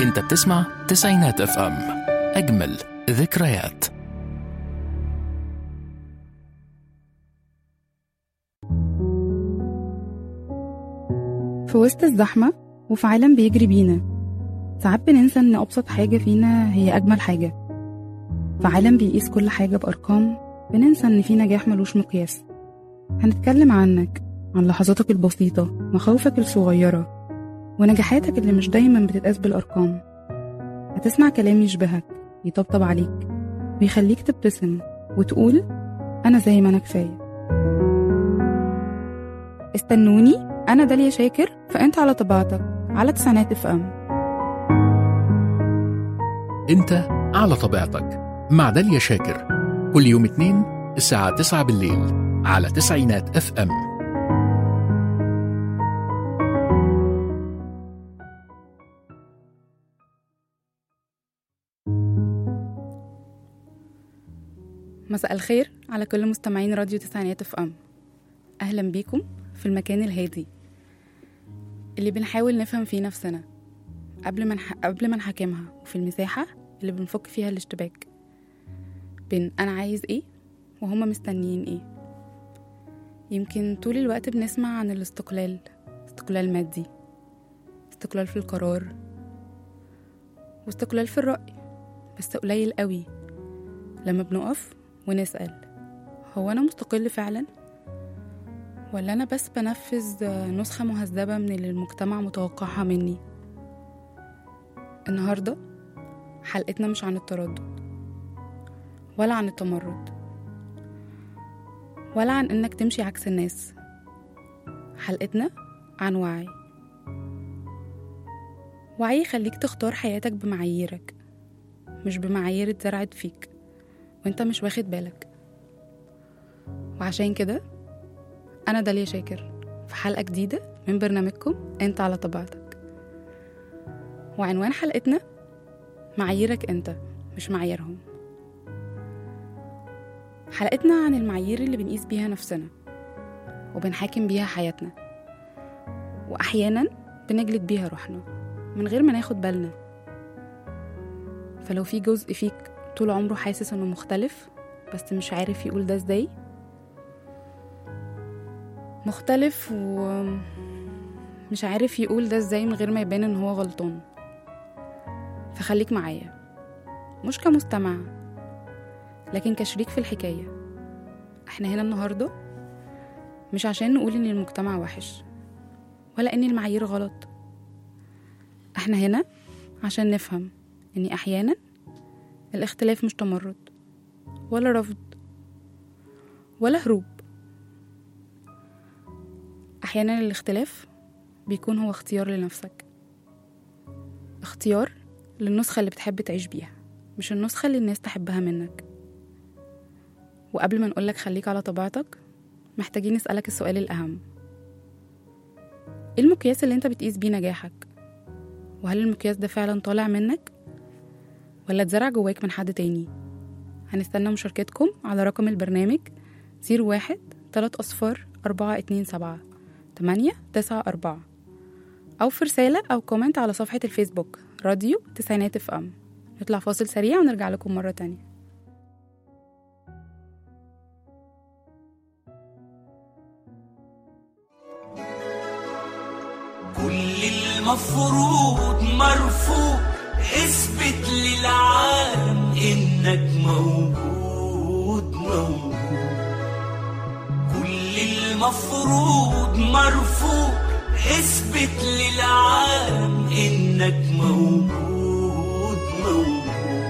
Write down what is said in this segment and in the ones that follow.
انت بتسمع تسعينات اف ام اجمل ذكريات في وسط الزحمة وفي عالم بيجري بينا ساعات بننسى إن أبسط حاجة فينا هي أجمل حاجة في عالم بيقيس كل حاجة بأرقام بننسى إن في نجاح ملوش مقياس هنتكلم عنك عن لحظاتك البسيطة مخاوفك الصغيرة ونجاحاتك اللي مش دايما بتتقاس بالأرقام هتسمع كلام يشبهك يطبطب عليك ويخليك تبتسم وتقول أنا زي ما أنا كفاية استنوني أنا داليا شاكر فأنت على طبيعتك على تسعينات اف ام انت على طبيعتك مع داليا شاكر كل يوم اثنين الساعة 9 بالليل على تسعينات اف ام مساء الخير على كل مستمعين راديو تسعينات اف ام اهلا بيكم في المكان الهادي اللي بنحاول نفهم فيه نفسنا قبل ما نح... قبل ما نحاكمها وفي المساحة اللي بنفك فيها الاشتباك بين أنا عايز إيه وهما مستنيين إيه يمكن طول الوقت بنسمع عن الاستقلال استقلال مادي استقلال في القرار واستقلال في الرأي بس قليل قوي لما بنقف ونسأل هو أنا مستقل فعلا؟ ولا أنا بس بنفذ نسخة مهذبة من اللي المجتمع متوقعها مني النهاردة حلقتنا مش عن التردد ولا عن التمرد ولا عن إنك تمشي عكس الناس حلقتنا عن وعي وعي يخليك تختار حياتك بمعاييرك مش بمعايير اتزرعت فيك وانت مش واخد بالك وعشان كده أنا داليا شاكر في حلقة جديدة من برنامجكم أنت على طبيعتك وعنوان حلقتنا معاييرك أنت مش معاييرهم حلقتنا عن المعايير اللي بنقيس بيها نفسنا وبنحاكم بيها حياتنا وأحيانا بنجلد بيها روحنا من غير ما ناخد بالنا فلو في جزء فيك طول عمره حاسس انه مختلف بس مش عارف يقول ده ازاي مختلف ومش عارف يقول ده ازاي من غير ما يبان ان هو غلطان فخليك معايا مش كمستمع لكن كشريك في الحكاية احنا هنا النهاردة مش عشان نقول ان المجتمع وحش ولا ان المعايير غلط احنا هنا عشان نفهم ان احيانا الاختلاف مش تمرد ولا رفض ولا هروب احيانا الاختلاف بيكون هو اختيار لنفسك اختيار للنسخة اللي بتحب تعيش بيها مش النسخة اللي الناس تحبها منك وقبل ما نقولك خليك على طبيعتك محتاجين نسألك السؤال الأهم ايه المقياس اللي انت بتقيس بيه نجاحك وهل المقياس ده فعلا طالع منك ولا اتزرع جواك من حد تاني هنستنى مشاركتكم على رقم البرنامج زيرو واحد تلات أصفار أربعة اتنين سبعة تمانية تسعة أربعة أو في رسالة أو كومنت على صفحة الفيسبوك راديو تسعينات اف ام نطلع فاصل سريع ونرجع لكم مرة تانية كل المفروض مرفوض اثبت للعالم انك موجود موجود كل المفروض مرفوض اثبت للعالم انك موجود موجود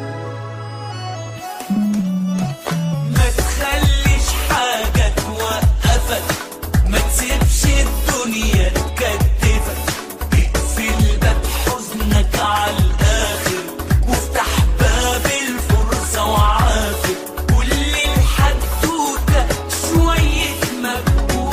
ما تخليش حاجة توقفك ما تسيبش الدنيا تكتفك اقفل باب حزنك على الآخر وافتح باب الفرصة وعافر كل الحدوتة شوية مجهود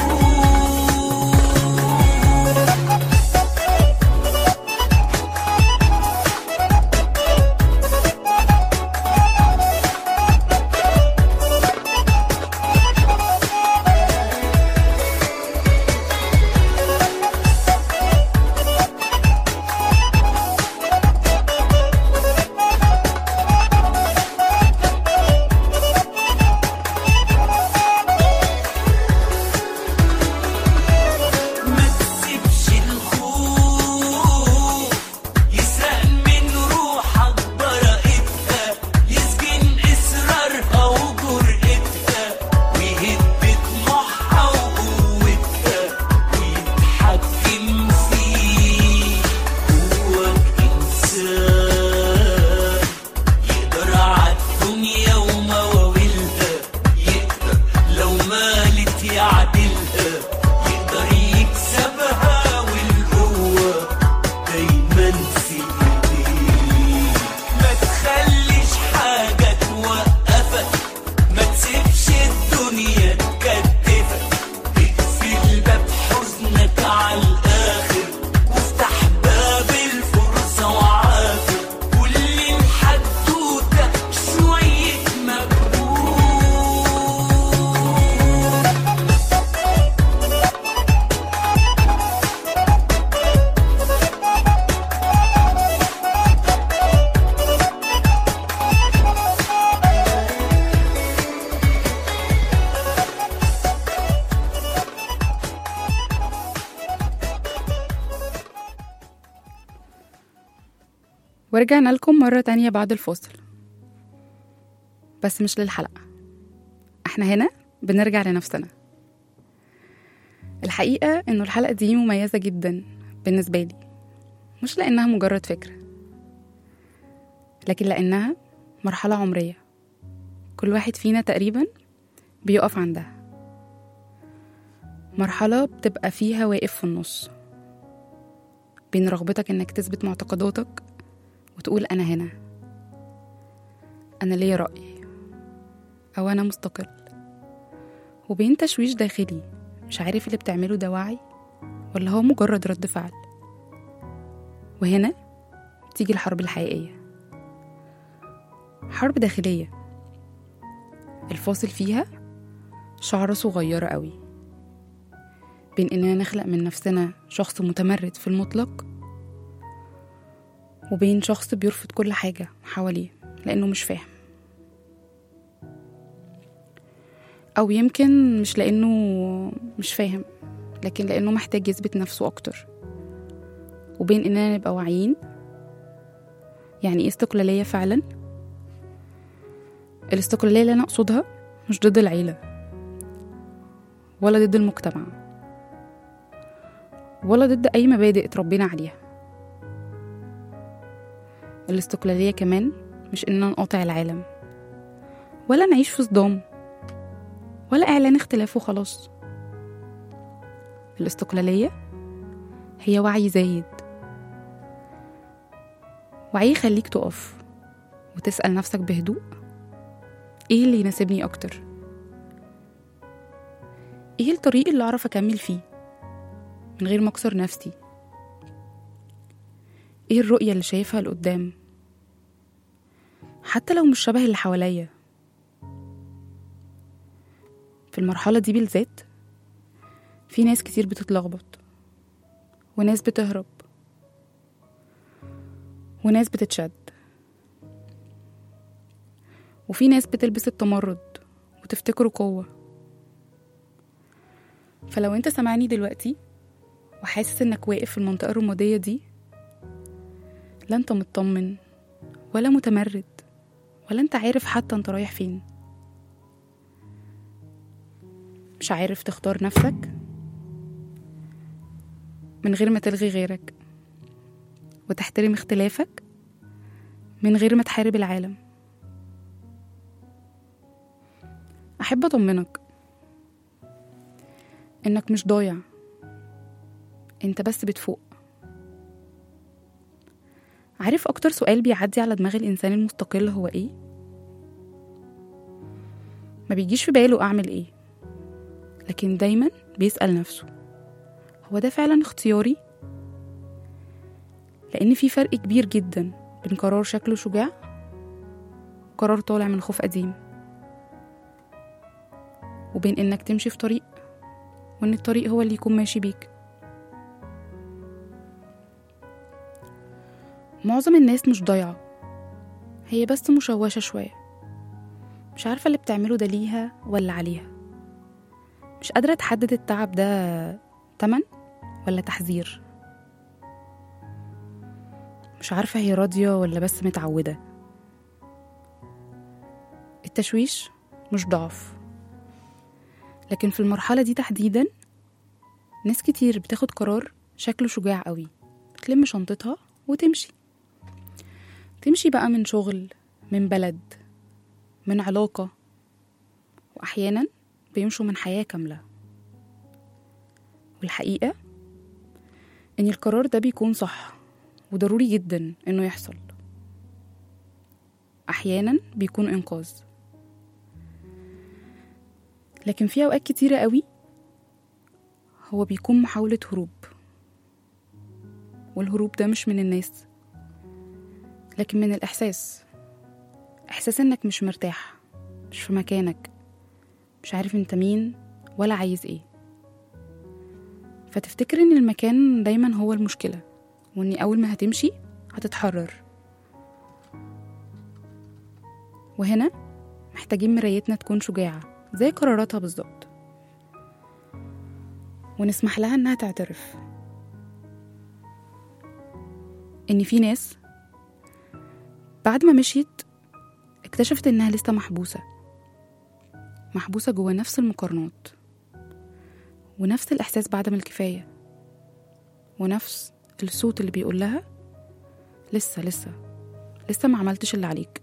ورجعنا لكم مرة تانية بعد الفاصل بس مش للحلقة احنا هنا بنرجع لنفسنا الحقيقة انه الحلقة دي مميزة جدا بالنسبة لي مش لأنها مجرد فكرة لكن لأنها مرحلة عمرية كل واحد فينا تقريبا بيقف عندها مرحلة بتبقى فيها واقف في النص بين رغبتك انك تثبت معتقداتك وتقول أنا هنا أنا ليا رأي أو أنا مستقل وبين تشويش داخلي مش عارف اللي بتعمله ده وعي ولا هو مجرد رد فعل وهنا تيجي الحرب الحقيقية حرب داخلية الفاصل فيها شعرة صغيرة قوي بين إننا نخلق من نفسنا شخص متمرد في المطلق وبين شخص بيرفض كل حاجة حواليه لأنه مش فاهم أو يمكن مش لأنه مش فاهم لكن لأنه محتاج يثبت نفسه أكتر وبين إننا نبقى واعيين يعني إيه استقلالية فعلا الاستقلالية اللي أنا أقصدها مش ضد العيلة ولا ضد المجتمع ولا ضد أي مبادئ اتربينا عليها الاستقلالية كمان مش إننا نقاطع العالم ولا نعيش في صدام ولا إعلان اختلاف وخلاص الاستقلالية هي وعي زايد وعي يخليك تقف وتسأل نفسك بهدوء ايه اللي يناسبني اكتر ايه الطريق اللي اعرف اكمل فيه من غير ما اكسر نفسي ايه الرؤية اللي شايفها لقدام حتى لو مش شبه اللي حواليا في المرحلة دي بالذات في ناس كتير بتتلخبط وناس بتهرب وناس بتتشد وفي ناس بتلبس التمرد وتفتكره قوة فلو انت سامعني دلوقتي وحاسس انك واقف في المنطقة الرمادية دي لا انت مطمن ولا متمرد ولا انت عارف حتى انت رايح فين مش عارف تختار نفسك من غير ما تلغي غيرك وتحترم اختلافك من غير ما تحارب العالم أحب أطمنك إنك مش ضايع أنت بس بتفوق عارف أكتر سؤال بيعدي على دماغ الإنسان المستقل هو إيه؟ ما بيجيش في باله أعمل إيه لكن دايما بيسأل نفسه هو ده فعلا اختياري؟ لأن في فرق كبير جدا بين قرار شكله شجاع وقرار طالع من خوف قديم وبين إنك تمشي في طريق وإن الطريق هو اللي يكون ماشي بيك معظم الناس مش ضايعة هي بس مشوشة شوية مش عارفة اللي بتعمله ده ليها ولا عليها مش قادرة تحدد التعب ده تمن ولا تحذير مش عارفة هي راضية ولا بس متعودة التشويش مش ضعف لكن في المرحلة دي تحديدا ناس كتير بتاخد قرار شكله شجاع قوي بتلم شنطتها وتمشي تمشي بقى من شغل من بلد من علاقة وأحيانا بيمشوا من حياة كاملة والحقيقة إن القرار ده بيكون صح وضروري جدا إنه يحصل أحيانا بيكون إنقاذ لكن في أوقات كتيرة قوي هو بيكون محاولة هروب والهروب ده مش من الناس لكن من الإحساس إحساس إنك مش مرتاح مش في مكانك مش عارف انت مين ولا عايز ايه فتفتكر ان المكان دايما هو المشكلة واني اول ما هتمشي هتتحرر وهنا محتاجين مرايتنا تكون شجاعة زي قراراتها بالظبط ونسمح لها انها تعترف ان في ناس بعد ما مشيت اكتشفت إنها لسه محبوسة محبوسة جوا نفس المقارنات ونفس الإحساس بعدم الكفاية ونفس الصوت اللي بيقول لها لسه لسه لسه ما عملتش اللي عليك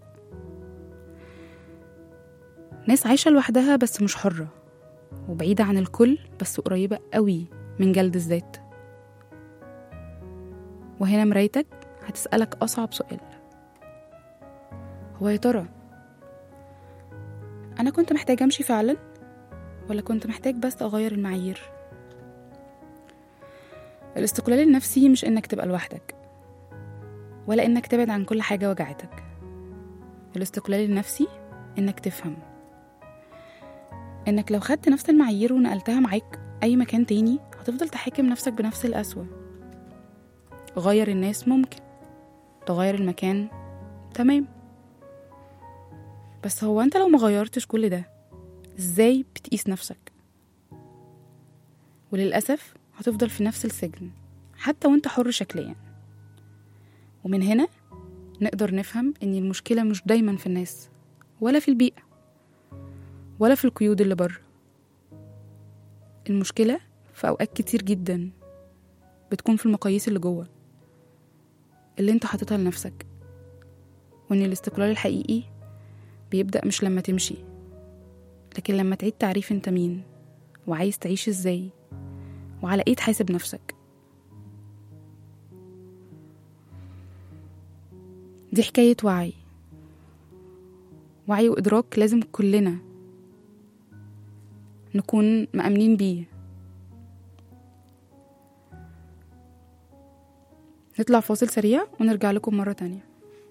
ناس عايشة لوحدها بس مش حرة وبعيدة عن الكل بس قريبة قوي من جلد الذات وهنا مرايتك هتسألك أصعب سؤال هو يا ترى أنا كنت محتاج أمشي فعلا ولا كنت محتاج بس أغير المعايير الاستقلال النفسي مش إنك تبقى لوحدك ولا إنك تبعد عن كل حاجة وجعتك الاستقلال النفسي إنك تفهم إنك لو خدت نفس المعايير ونقلتها معاك أي مكان تاني هتفضل تحاكم نفسك بنفس القسوة غير الناس ممكن تغير المكان تمام بس هو انت لو ما غيرتش كل ده ازاي بتقيس نفسك وللأسف هتفضل في نفس السجن حتى وانت حر شكليا ومن هنا نقدر نفهم ان المشكلة مش دايما في الناس ولا في البيئة ولا في القيود اللي بره المشكلة في أوقات كتير جدا بتكون في المقاييس اللي جوه اللي انت حاططها لنفسك وان الاستقلال الحقيقي بيبدأ مش لما تمشي لكن لما تعيد تعريف انت مين وعايز تعيش ازاي وعلى ايه تحاسب نفسك دي حكاية وعي وعي وإدراك لازم كلنا نكون مأمنين بيه نطلع فاصل سريع ونرجع لكم مرة تانية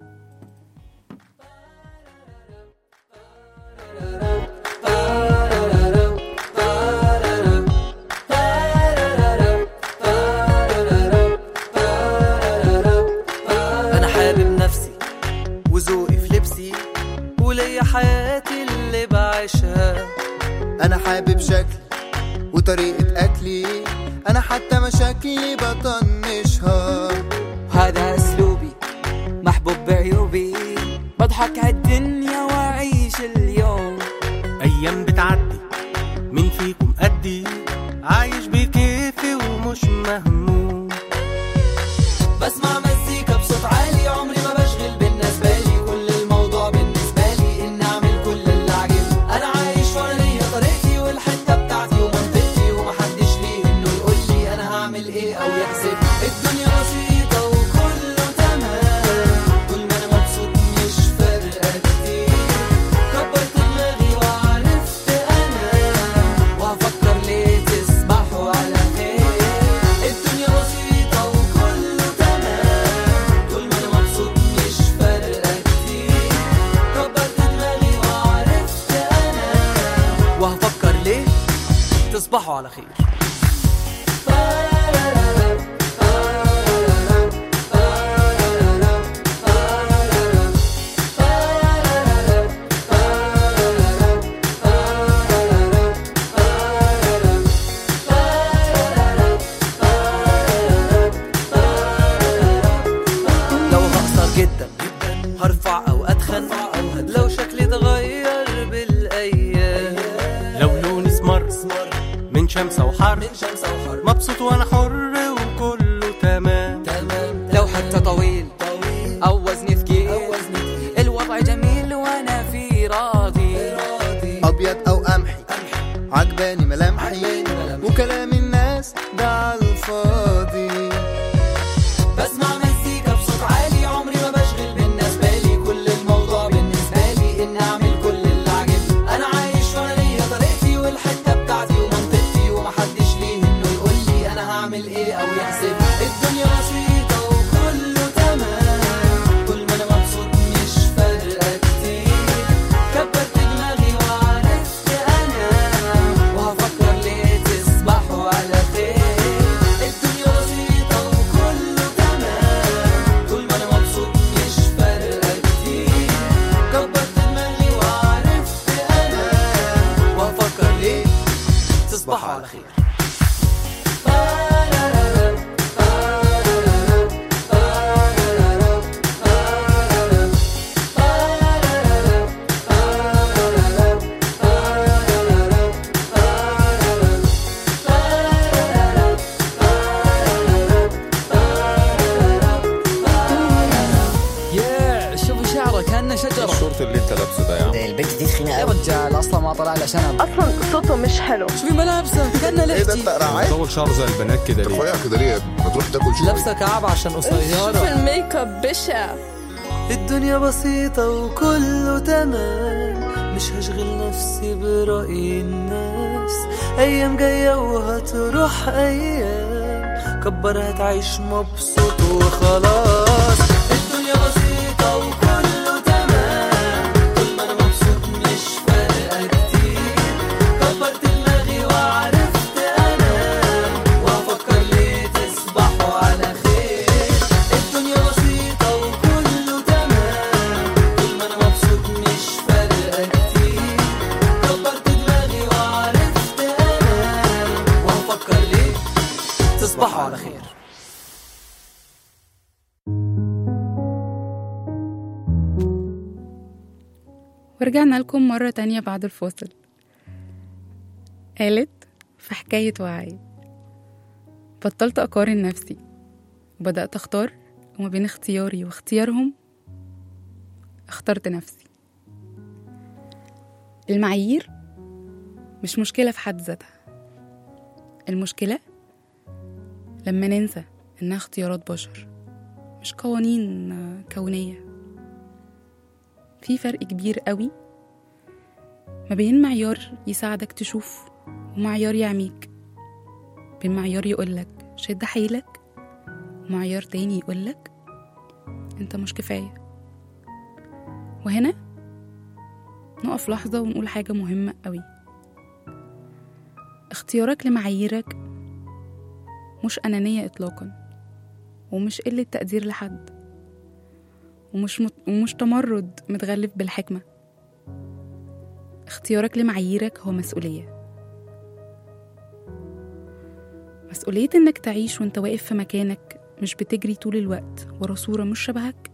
انا حابب نفسي وذوقي في لبسي وليا حياتي اللي بعيشها انا حابب شكلي وطريقة اكلي انا حتى مشاكلي بطنشها وهذا اسلوبي محبوب بعيوبي بضحك عالدنيا واعيش اليوم ايام بتعدي مين فيكم قدي عايش بكيفي ومش مهموم بسمع مزيكا بصوت عالي عمري ما بشغل بالنسبة لي كل الموضوع بالنسبة لي إني أعمل كل اللي عاجبني أنا عايش وأنا ليا طريقتي والحتة بتاعتي ومنطقتي ومحدش ليه إنه يقول لي أنا هعمل إيه أو يحسب الدنيا بسيطة وكله تمام طول ما أنا مبسوط مش فارقة كتير كبرت دماغي وعرفت أنا وهفكر ليه تسمحوا على خير الدنيا بسيطة وكله تمام طول ما أنا مبسوط مش فارقة كتير كبرت دماغي وعرفت أنا وهفكر ليه تصبحوا على خير لو هقصر جدا هرفع او اتخن لو شكلي اتغير بالايام لو لوني اسمر من شمسة وحر مبسوط وانا حر وكله تمام لو حتى طويل او وزني ثقيل الوضع جميل وانا في راضي ابيض او قمحي عجباني ملامحي وكلام الناس ده عالفاضي بسمع مزيكا بصوت عالي عمري ما بشغل بالنسبة لي كل الموضوع بالنسبة لي إني أعمل كل اللي عاجبني أنا عايش وأنا ليا طريقتي والحتة بتاعتي ومنطقتي ومحدش ليه إنه يقول لي أنا هعمل اصلا ما طلع لي شنب اصلا صوته مش حلو شوفي ملابسك كأنها ايه ده لحتي انت قرعان طول شعر زي البنات كده ليه رفيع كده ليه يا ابني؟ ما تروح تاكل شويه لابسة كعب عشان شوف قصيرة الميك اب بشع الدنيا بسيطة وكله تمام مش هشغل نفسي برأي الناس أيام جاية وهتروح أيام كبر هتعيش مبسوط وخلاص الدنيا بسيطة وكله تمام طول ما أنا مبسوط مش فارقة كتير كبرت دماغي وعرفت أنام وأفكر ليه تصبحوا على خير الدنيا بسيطة وكله تمام طول ما أنا مبسوط مش فارقة كتير كبرت دماغي وعرفت أنام وأفكر ليه تصبحوا على خير ورجعنا لكم مرة تانية بعد الفاصل قالت في حكاية وعي بطلت أقارن نفسي وبدأت أختار وما بين اختياري واختيارهم اخترت نفسي المعايير مش مشكلة في حد ذاتها المشكلة لما ننسى إنها اختيارات بشر مش قوانين آه، كونية في فرق كبير قوي ما بين معيار يساعدك تشوف ومعيار يعميك بين معيار يقولك شد حيلك ومعيار تاني يقولك انت مش كفاية وهنا نقف لحظة ونقول حاجة مهمة قوي اختيارك لمعاييرك مش أنانية إطلاقا ومش قلة تقدير لحد ومش مت... ومش تمرد متغلف بالحكمة اختيارك لمعاييرك هو مسؤولية مسؤولية إنك تعيش وإنت واقف في مكانك مش بتجري طول الوقت ورا صورة مش شبهك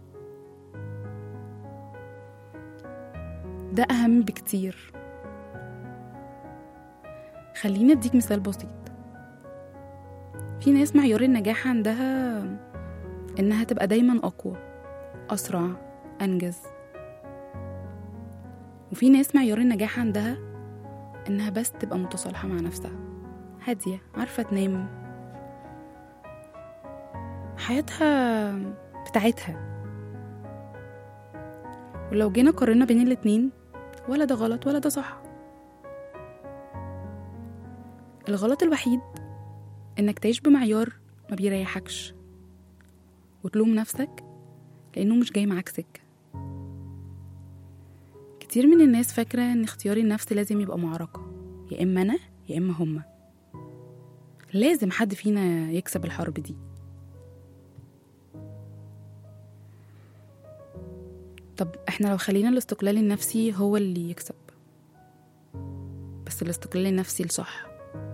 ده أهم بكتير خليني أديك مثال بسيط في ناس معيار النجاح عندها إنها تبقى دايما أقوى أسرع أنجز وفي ناس معيار النجاح عندها إنها بس تبقى متصالحة مع نفسها هادية عارفة تنام حياتها بتاعتها ولو جينا قارنا بين الاتنين ولا ده غلط ولا ده صح الغلط الوحيد إنك تعيش بمعيار ما بيريحكش وتلوم نفسك لأنه مش جاي معاك سكة كتير من الناس فاكرة إن اختياري النفسي لازم يبقى معركة يا إما أنا يا إما هما لازم حد فينا يكسب الحرب دي طب احنا لو خلينا الاستقلال النفسي هو اللي يكسب بس الاستقلال النفسي الصح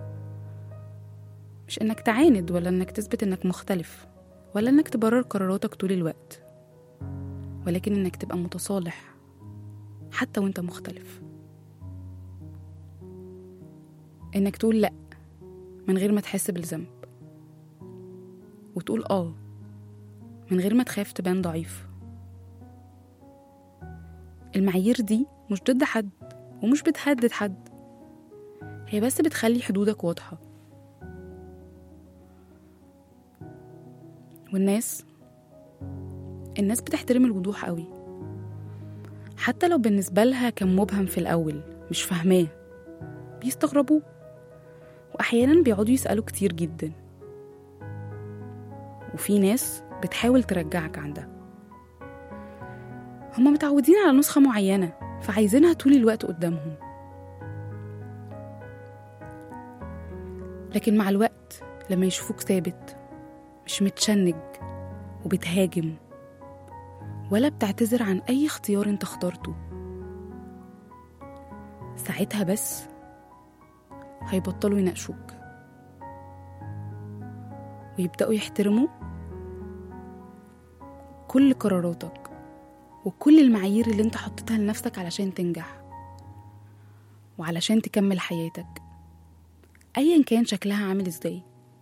مش انك تعاند ولا انك تثبت انك مختلف ولا انك تبرر قراراتك طول الوقت ولكن انك تبقى متصالح حتى وانت مختلف انك تقول لا من غير ما تحس بالذنب وتقول اه من غير ما تخاف تبان ضعيف المعايير دي مش ضد حد ومش بتهدد حد هي بس بتخلي حدودك واضحة والناس الناس بتحترم الوضوح قوي حتى لو بالنسبة لها كان مبهم في الأول مش فاهماه بيستغربوه وأحيانا بيقعدوا يسألوا كتير جدا وفي ناس بتحاول ترجعك عن ده هما متعودين على نسخة معينة فعايزينها طول الوقت قدامهم لكن مع الوقت لما يشوفوك ثابت مش متشنج وبتهاجم ولا بتعتذر عن أي اختيار انت اخترته ساعتها بس هيبطلوا يناقشوك ويبدأوا يحترموا كل قراراتك وكل المعايير اللي انت حطيتها لنفسك علشان تنجح وعلشان تكمل حياتك ايا كان شكلها عامل ازاي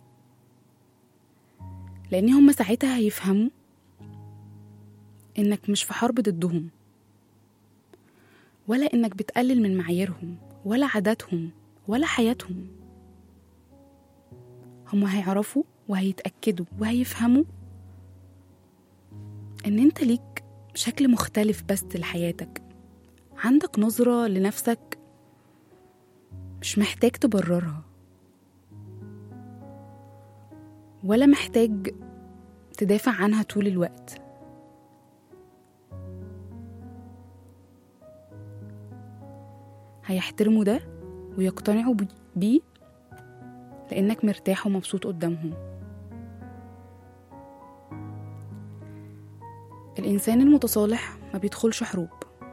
لان هم ساعتها هيفهموا انك مش في حرب ضدهم ولا إنك بتقلل من معاييرهم ولا عاداتهم ولا حياتهم هم هيعرفوا وهيتأكدوا وهيفهموا إن أنت ليك شكل مختلف بس لحياتك عندك نظرة لنفسك مش محتاج تبررها ولا محتاج تدافع عنها طول الوقت هيحترموا ده ويقتنعوا بي- بيه لأنك مرتاح ومبسوط قدامهم الإنسان المتصالح ما بيدخلش حروب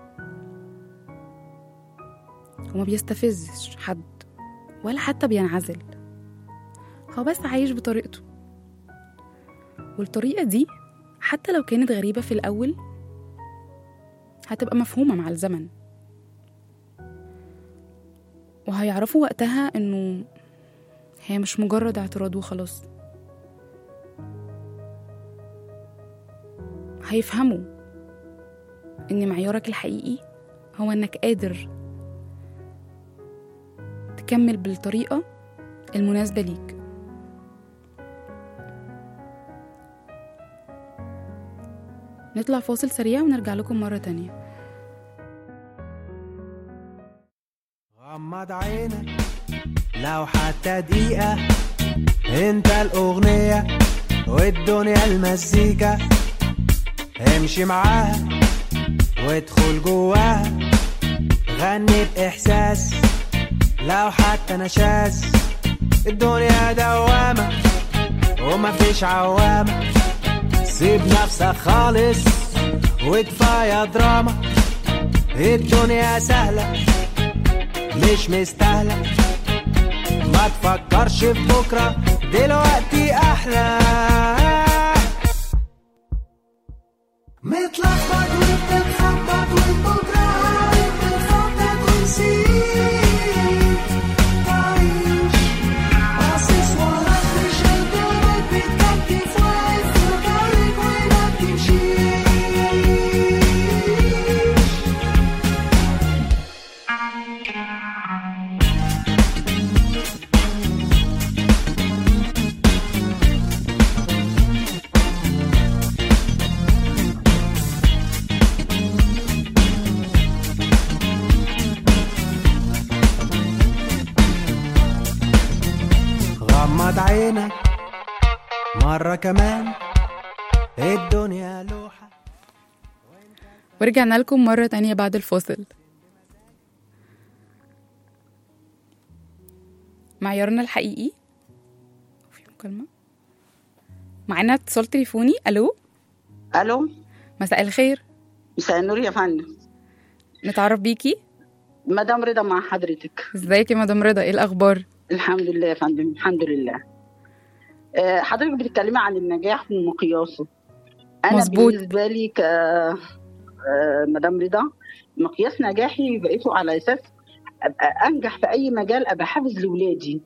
وما بيستفزش حد ولا حتى بينعزل هو بس عايش بطريقته والطريقة دي حتى لو كانت غريبة في الأول هتبقى مفهومة مع الزمن وهيعرفوا وقتها إنه هي مش مجرد اعتراض وخلاص هيفهموا إن معيارك الحقيقي هو إنك قادر تكمل بالطريقة المناسبة ليك نطلع فاصل سريع ونرجع لكم مرة تانية غمض عينك لو حتى دقيقة انت الأغنية والدنيا المزيكا امشي معاها وادخل جواها غني بإحساس لو حتى نشاز الدنيا دوامة ومفيش عوامة سيب نفسك خالص وكفاية دراما الدنيا سهلة مش مستاهلة ما تفكرش في بكرة دلوقتي أحلى متلخبط وبتتخبط وبكرة عارف بتخطط ونسيت تعيش باصص وراك مش قدامك بتكتف واقف في طريق وما بتمشيش غمض عينك مرة كمان الدنيا لوحة ورجعنا لكم مرة تانية بعد الفاصل معيارنا الحقيقي في مكالمة معانا اتصال تليفوني الو الو مساء الخير مساء النور يا فندم نتعرف بيكي مدام رضا مع حضرتك ازيك يا مدام رضا ايه الاخبار الحمد لله يا فندم الحمد لله آه، حضرتك بتتكلمي عن النجاح ومقياسه انا مظبوط. بالنسبه لي ك آه، مدام رضا مقياس نجاحي بقيته على اساس ابقى انجح في اي مجال ابقى حافز لاولادي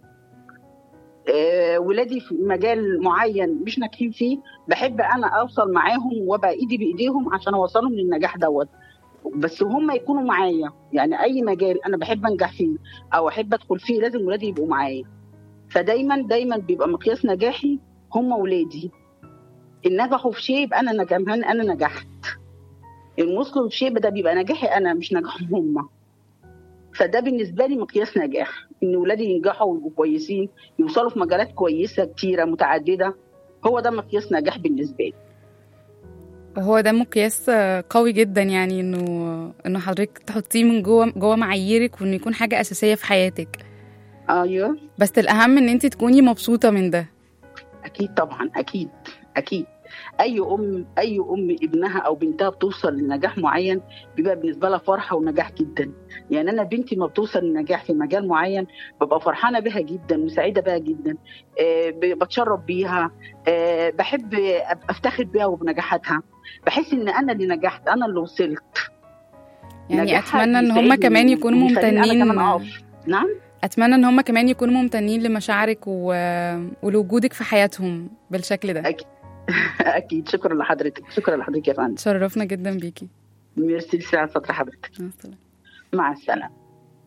آه، ولادي في مجال معين مش ناجحين فيه بحب انا اوصل معاهم وابقى ايدي بايديهم عشان اوصلهم للنجاح دوت بس هم يكونوا معايا يعني اي مجال انا بحب انجح فيه او احب ادخل فيه لازم ولادي يبقوا معايا فدايما دايما بيبقى مقياس نجاحي هم ولادي ان نجحوا في شيء يبقى انا نجحان انا نجحت ان وصلوا في شيء ده بيبقى نجاحي انا مش نجاحهم هم فده بالنسبه لي مقياس نجاح ان ولادي ينجحوا ويبقوا كويسين يوصلوا في مجالات كويسه كتيره متعدده هو ده مقياس نجاح بالنسبه لي وهو ده مقياس آه، قوي جدا يعني انه انه حضرتك تحطيه من جوه جوه معاييرك وانه يكون حاجه اساسيه في حياتك ايوه بس الاهم ان انت تكوني مبسوطه من ده اكيد طبعا اكيد اكيد اي ام اي ام ابنها او بنتها بتوصل لنجاح معين بيبقى بالنسبه لها فرحه ونجاح جدا يعني انا بنتي ما بتوصل لنجاح في مجال معين ببقى فرحانه بها جدا وسعيده بها جدا آه، ب- بتشرف بيها آه، بحب أبقى افتخر بيها وبنجاحاتها بحس ان انا اللي نجحت انا اللي وصلت يعني نجاحها اتمنى ان هم بيسعدني كمان يكونوا وبيخليني أنا ممتنين كمان أقف. نعم اتمنى ان هم كمان يكونوا ممتنين لمشاعرك و... ولوجودك في حياتهم بالشكل ده أكيد. اكيد شكرا لحضرتك شكرا لحضرتك يا فندم تشرفنا جدا بيكي ميرسي لسعه صدر حضرتك مع السلامة. مع السلامة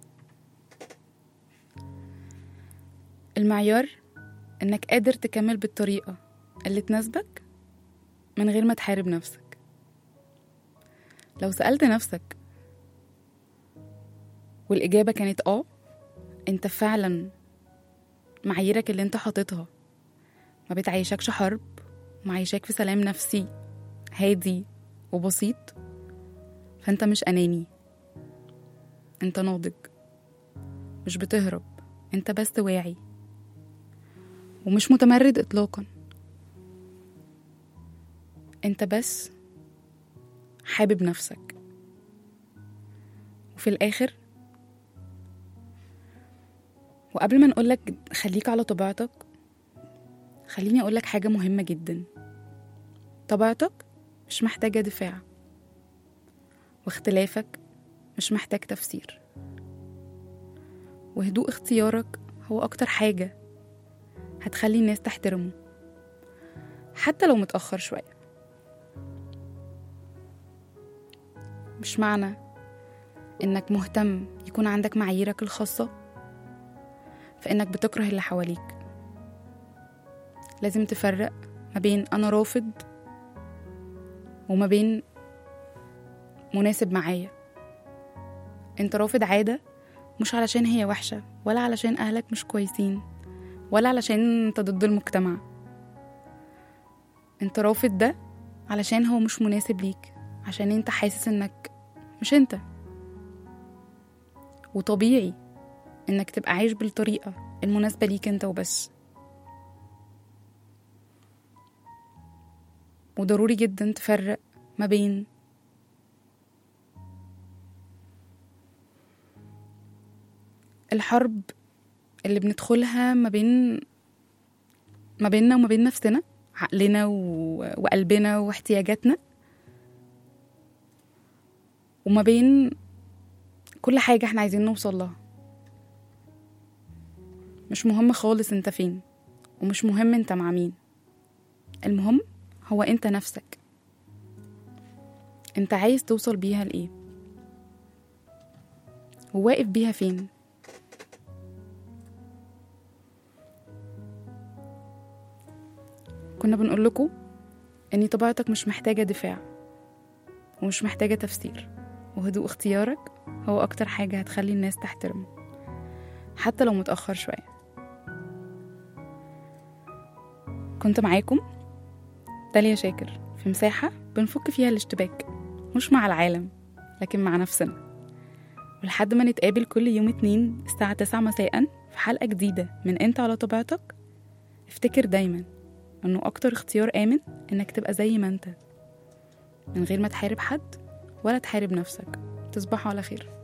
المعيار إنك قادر تكمل بالطريقة اللي تناسبك من غير ما تحارب نفسك لو سألت نفسك والإجابة كانت آه أنت فعلا معاييرك اللي أنت حاططها ما بتعيشكش حرب معيشاك في سلام نفسي هادي وبسيط فأنت مش أناني أنت ناضج مش بتهرب أنت بس واعي ومش متمرد إطلاقا أنت بس حابب نفسك وفي الآخر وقبل ما نقولك خليك على طبيعتك خليني أقولك حاجة مهمة جدا طبيعتك مش محتاجة دفاع واختلافك مش محتاج تفسير وهدوء اختيارك هو أكتر حاجة هتخلي الناس تحترمه حتى لو متأخر شوية مش معنى إنك مهتم يكون عندك معاييرك الخاصة فإنك بتكره اللي حواليك لازم تفرق ما بين أنا رافض وما بين مناسب معايا انت رافض عادة مش علشان هي وحشة ولا علشان أهلك مش كويسين ولا علشان انت ضد المجتمع انت رافض ده علشان هو مش مناسب ليك عشان انت حاسس انك مش انت وطبيعي انك تبقى عايش بالطريقة المناسبة ليك انت وبس وضروري جدا تفرق ما بين الحرب اللي بندخلها ما بين ما بيننا وما بين نفسنا عقلنا و... وقلبنا واحتياجاتنا وما بين كل حاجة احنا عايزين نوصل لها مش مهم خالص انت فين ومش مهم انت مع مين المهم هو انت نفسك انت عايز توصل بيها لايه وواقف بيها فين كنا بنقول لكم ان طبيعتك مش محتاجه دفاع ومش محتاجه تفسير وهدوء اختيارك هو اكتر حاجه هتخلي الناس تحترمه حتى لو متاخر شويه كنت معاكم داليا شاكر في مساحه بنفك فيها الاشتباك مش مع العالم لكن مع نفسنا ولحد ما نتقابل كل يوم اتنين الساعة تسعة مساء في حلقة جديدة من انت على طبيعتك افتكر دايما انه اكتر اختيار امن انك تبقى زي ما انت من غير ما تحارب حد ولا تحارب نفسك تصبحوا على خير